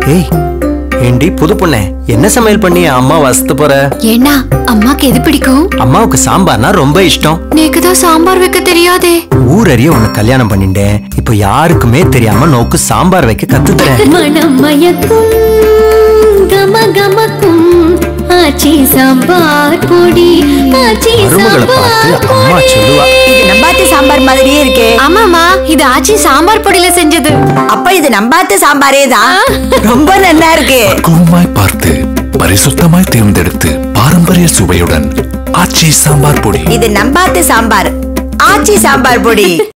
ஏய் ஏண்டி புது பொண்ணே என்ன சமையல் பண்ணி அம்மா வசத்து போற ஏன்னா அம்மாக்கு எது பிடிக்கும் அம்மாவுக்கு சாம்பார்னா ரொம்ப இஷ்டம் நேக்குதான் சாம்பார் வைக்க தெரியாதே ஊரறிய உன்னை கல்யாணம் பண்ணிட்டேன் இப்போ யாருக்குமே தெரியாம நோக்கு சாம்பார் வைக்க கத்து தரேன் மனம் மயக்கும் கம கமக்கும் ஆச்சி சாம்பார் பொடி ஆச்சி மருமகளை பார்த்து அம்மா சொல்லுவா இது நம்பாத்து சாம்பார் மாதிரியே இருக்கே ஆமாமா இது ஆச்சி சாம்பார் பொடியில செஞ்சது அப்ப இது நம்பாத்து சாம்பாரே தான் ரொம்ப நல்லா இருக்கு பக்குவமாய் பார்த்து பரிசுத்தமாய் தேர்ந்தெடுத்து பாரம்பரிய சுவையுடன் ஆச்சி சாம்பார் பொடி இது நம்பாத்து சாம்பார் ஆச்சி சாம்பார் பொடி